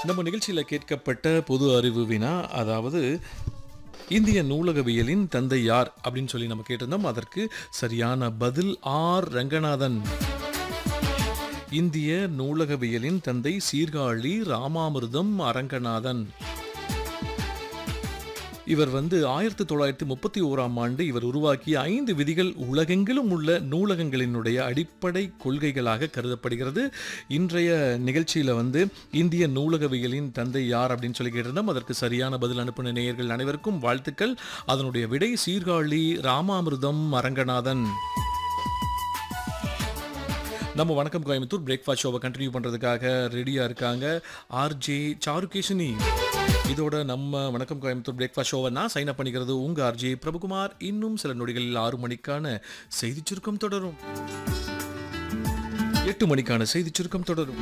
நம்ம நிகழ்ச்சியில் கேட்கப்பட்ட பொது அறிவு வினா அதாவது இந்திய நூலகவியலின் தந்தை யார் அப்படின்னு சொல்லி நம்ம கேட்டிருந்தோம் அதற்கு சரியான பதில் ஆர் ரங்கநாதன் இந்திய நூலகவியலின் தந்தை சீர்காழி ராமாமிர்தம் அரங்கநாதன் இவர் வந்து ஆயிரத்தி தொள்ளாயிரத்தி முப்பத்தி ஓராம் ஆண்டு இவர் உருவாக்கிய ஐந்து விதிகள் உலகெங்கிலும் உள்ள நூலகங்களினுடைய அடிப்படை கொள்கைகளாக கருதப்படுகிறது இன்றைய நிகழ்ச்சியில் வந்து இந்திய நூலகவியலின் தந்தை யார் அப்படின்னு சொல்லி கேட்டிருந்தோம் அதற்கு சரியான பதில் அனுப்பின நேயர்கள் அனைவருக்கும் வாழ்த்துக்கள் அதனுடைய விடை சீர்காழி ராமாமிர்தம் அரங்கநாதன் நம்ம வணக்கம் கோயம்புத்தூர் பிரேக்ஃபாஸ்ட் ஷோவை கண்டினியூ பண்ணுறதுக்காக ரெடியாக இருக்காங்க ஆர்ஜே சாருகேஷினி இதோட நம்ம வணக்கம் கோயம்புத்தூர் பிரேக்ஃபாஸ்ட் ஷோவை நான் சைன் அப் பண்ணிக்கிறது உங்க ஆர்ஜே பிரபுகுமார் இன்னும் சில நொடிகளில் ஆறு மணிக்கான செய்தி சுருக்கம் தொடரும் எட்டு மணிக்கான செய்தி சுருக்கம் தொடரும்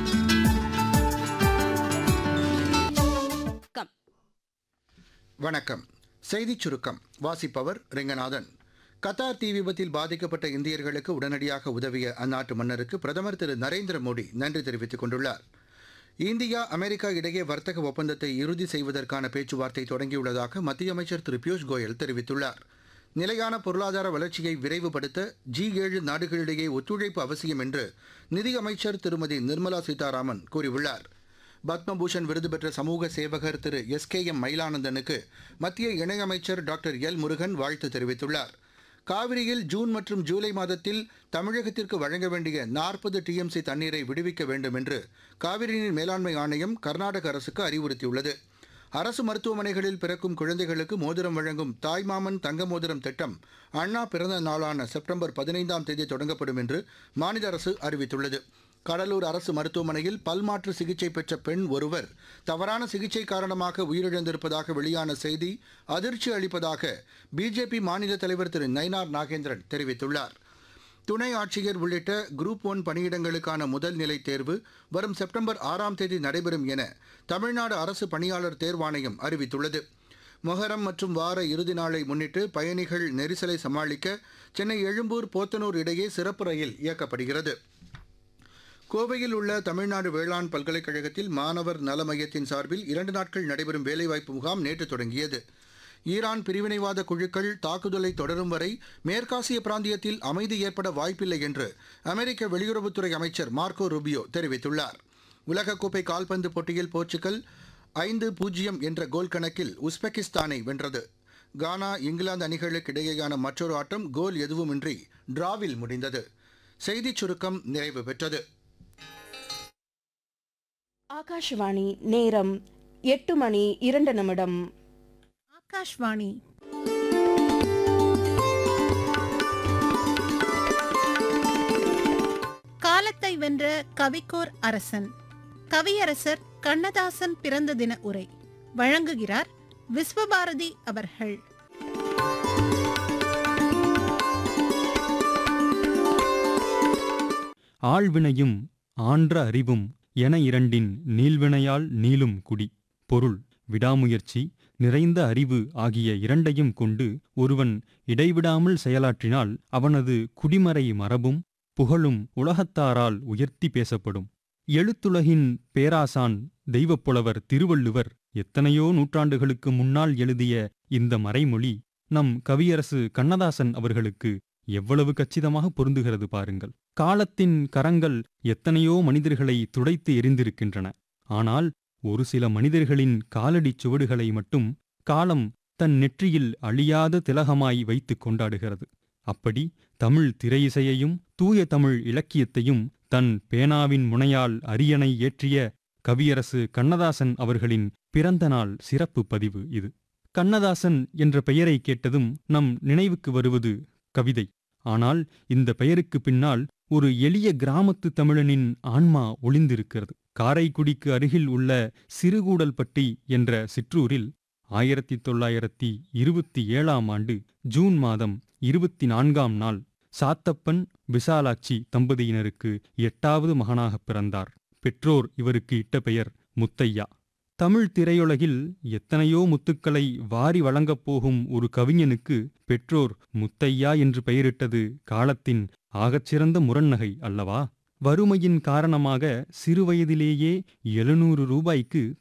வணக்கம் செய்திச் சுருக்கம் வாசிப்பவர் ரெங்கநாதன் கத்தார் தீ விபத்தில் பாதிக்கப்பட்ட இந்தியர்களுக்கு உடனடியாக உதவிய அந்நாட்டு மன்னருக்கு பிரதமர் திரு நரேந்திர மோடி நன்றி தெரிவித்துக் கொண்டுள்ளார் இந்தியா அமெரிக்கா இடையே வர்த்தக ஒப்பந்தத்தை இறுதி செய்வதற்கான பேச்சுவார்த்தை தொடங்கியுள்ளதாக மத்திய அமைச்சர் திரு பியூஷ் கோயல் தெரிவித்துள்ளார் நிலையான பொருளாதார வளர்ச்சியை விரைவுபடுத்த ஜி ஏழு நாடுகளிடையே ஒத்துழைப்பு அவசியம் என்று நிதியமைச்சர் திருமதி நிர்மலா சீதாராமன் கூறியுள்ளார் பத்மபூஷன் விருது பெற்ற சமூக சேவகர் திரு எஸ் கே எம் மயிலானந்தனுக்கு மத்திய இணையமைச்சர் டாக்டர் எல் முருகன் வாழ்த்து தெரிவித்துள்ளார் காவிரியில் ஜூன் மற்றும் ஜூலை மாதத்தில் தமிழகத்திற்கு வழங்க வேண்டிய நாற்பது டிஎம்சி தண்ணீரை விடுவிக்க வேண்டும் என்று காவிரி நீர் மேலாண்மை ஆணையம் கர்நாடக அரசுக்கு அறிவுறுத்தியுள்ளது அரசு மருத்துவமனைகளில் பிறக்கும் குழந்தைகளுக்கு மோதிரம் வழங்கும் தாய்மாமன் தங்க மோதிரம் திட்டம் அண்ணா பிறந்த நாளான செப்டம்பர் பதினைந்தாம் தேதி தொடங்கப்படும் என்று மாநில அரசு அறிவித்துள்ளது கடலூர் அரசு மருத்துவமனையில் பல்மாற்று சிகிச்சை பெற்ற பெண் ஒருவர் தவறான சிகிச்சை காரணமாக உயிரிழந்திருப்பதாக வெளியான செய்தி அதிர்ச்சி அளிப்பதாக பிஜேபி மாநில தலைவர் திரு நயினார் நாகேந்திரன் தெரிவித்துள்ளார் துணை ஆட்சியர் உள்ளிட்ட குரூப் ஒன் பணியிடங்களுக்கான முதல் நிலை தேர்வு வரும் செப்டம்பர் ஆறாம் தேதி நடைபெறும் என தமிழ்நாடு அரசு பணியாளர் தேர்வாணையம் அறிவித்துள்ளது மொஹரம் மற்றும் வார இறுதி நாளை முன்னிட்டு பயணிகள் நெரிசலை சமாளிக்க சென்னை எழும்பூர் போத்தனூர் இடையே சிறப்பு ரயில் இயக்கப்படுகிறது கோவையில் உள்ள தமிழ்நாடு வேளாண் பல்கலைக்கழகத்தில் மாணவர் நல மையத்தின் சார்பில் இரண்டு நாட்கள் நடைபெறும் வேலைவாய்ப்பு முகாம் நேற்று தொடங்கியது ஈரான் பிரிவினைவாத குழுக்கள் தாக்குதலை தொடரும் வரை மேற்காசிய பிராந்தியத்தில் அமைதி ஏற்பட வாய்ப்பில்லை என்று அமெரிக்க வெளியுறவுத்துறை அமைச்சர் மார்க்கோ ரூபியோ தெரிவித்துள்ளார் உலகக்கோப்பை கால்பந்து போட்டியில் போர்ச்சுகல் ஐந்து பூஜ்ஜியம் என்ற கோல் கணக்கில் உஸ்பெகிஸ்தானை வென்றது கானா இங்கிலாந்து அணிகளுக்கு இடையேயான மற்றொரு ஆட்டம் கோல் எதுவுமின்றி டிராவில் முடிந்தது செய்திச் சுருக்கம் நிறைவு பெற்றது ஆகாஷ்வாணி நேரம் எட்டு மணி இரண்டு நிமிடம் ஆகாஷ்வாணி காலத்தை வென்ற கவிக்கோர் அரசன் கவியரசர் கண்ணதாசன் பிறந்த தின உரை வழங்குகிறார் விஸ்வபாரதி அவர்கள் ஆழ்வினையும் ஆன்ற அறிவும் என இரண்டின் நீள்வினையால் நீளும் குடி பொருள் விடாமுயற்சி நிறைந்த அறிவு ஆகிய இரண்டையும் கொண்டு ஒருவன் இடைவிடாமல் செயலாற்றினால் அவனது குடிமறை மரபும் புகழும் உலகத்தாரால் உயர்த்தி பேசப்படும் எழுத்துலகின் பேராசான் தெய்வப்புலவர் திருவள்ளுவர் எத்தனையோ நூற்றாண்டுகளுக்கு முன்னால் எழுதிய இந்த மறைமொழி நம் கவியரசு கண்ணதாசன் அவர்களுக்கு எவ்வளவு கச்சிதமாக பொருந்துகிறது பாருங்கள் காலத்தின் கரங்கள் எத்தனையோ மனிதர்களை துடைத்து எரிந்திருக்கின்றன ஆனால் ஒரு சில மனிதர்களின் காலடிச் சுவடுகளை மட்டும் காலம் தன் நெற்றியில் அழியாத திலகமாய் வைத்துக் கொண்டாடுகிறது அப்படி தமிழ் திரையிசையையும் தூய தமிழ் இலக்கியத்தையும் தன் பேனாவின் முனையால் அரியணை ஏற்றிய கவியரசு கண்ணதாசன் அவர்களின் பிறந்த நாள் சிறப்பு பதிவு இது கண்ணதாசன் என்ற பெயரை கேட்டதும் நம் நினைவுக்கு வருவது கவிதை ஆனால் இந்த பெயருக்கு பின்னால் ஒரு எளிய கிராமத்து தமிழனின் ஆன்மா ஒளிந்திருக்கிறது காரைக்குடிக்கு அருகில் உள்ள சிறுகூடல்பட்டி என்ற சிற்றூரில் ஆயிரத்தி தொள்ளாயிரத்தி இருபத்தி ஏழாம் ஆண்டு ஜூன் மாதம் இருபத்தி நான்காம் நாள் சாத்தப்பன் விசாலாட்சி தம்பதியினருக்கு எட்டாவது மகனாகப் பிறந்தார் பெற்றோர் இவருக்கு இட்ட பெயர் முத்தையா தமிழ் திரையுலகில் எத்தனையோ முத்துக்களை வாரி வழங்கப் போகும் ஒரு கவிஞனுக்கு பெற்றோர் முத்தையா என்று பெயரிட்டது காலத்தின் ஆகச்சிறந்த முரண்நகை அல்லவா வறுமையின் காரணமாக சிறுவயதிலேயே எழுநூறு ரூபாய்க்கு